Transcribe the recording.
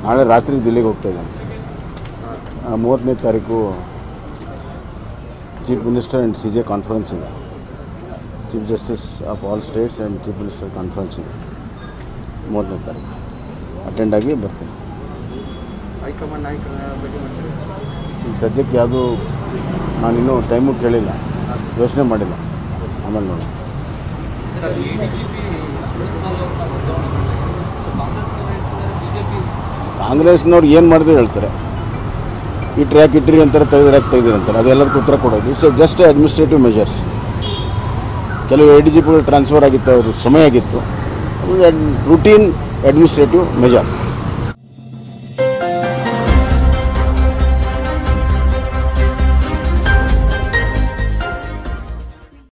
ನಾಳೆ ರಾತ್ರಿ ದಿಲ್ಲಿಗೆ ಹೋಗ್ತಾ ಇದ್ದಾನೆ ಆ, ಮೂವತ್ತನೇ ತಾರೀಕು chief minister and C J conference ಇದೆ chief justice of all states and chief minister conference ಇದೆ ಮೂವತ್ತನೇ ತಾರೀಕು ಅಟೆಂಡ್ ಆಗಿ ಬರ್ತೀನಿ ಹೈಕಮಾಂಡ್ ನಾಯಕರ ಭೇಟಿ ಮಾಡ್ತಾರೆ ಈಗ ಸದ್ಯಕ್ಕೆ ಯಾವುದು ನಾನಿನ್ನೂ ಟೈಮು ಕೇಳಿಲ್ಲ ಯೋಚನೆ ಮಾಡಿಲ್ಲ ಆಮೇಲೆ ನೋಡಿ ಕಾಂಗ್ರೆಸ್ನವ್ರು ಏನು ಮಾಡಿದ್ರು ಹೇಳ್ತಾರೆ ಇಟ್ರೆ ಯಾಕೆ ಇಟ್ರಿ ಅಂತಾರೆ ತೆಗೆದ್ರೆ ಯಾಕೆ ತೆಗೆದಿರಿ ಅಂತಾರೆ ಅದೆಲ್ಲದಕ್ಕೂ ಉತ್ತರ ಕೊಡೋದು ಇಟ್ಸ್ ಜಸ್ಟ್ ಅಡ್ಮಿನಿಸ್ಟ್ರೇಟಿವ್ ಮೆಜರ್ಸ್ ಕೆಲವು ಎ ಡಿ ಜಿ ಪಿಗಳು ಟ್ರಾನ್ಸ್ಫರ್ ಆಗಿತ್ತು ಅವರು ಸಮಯ ಆಗಿತ್ತು ರೂಟೀನ್ ಅಡ್ಮಿನಿಸ್ಟ್ರೇಟಿವ್ ಮೆಜರ್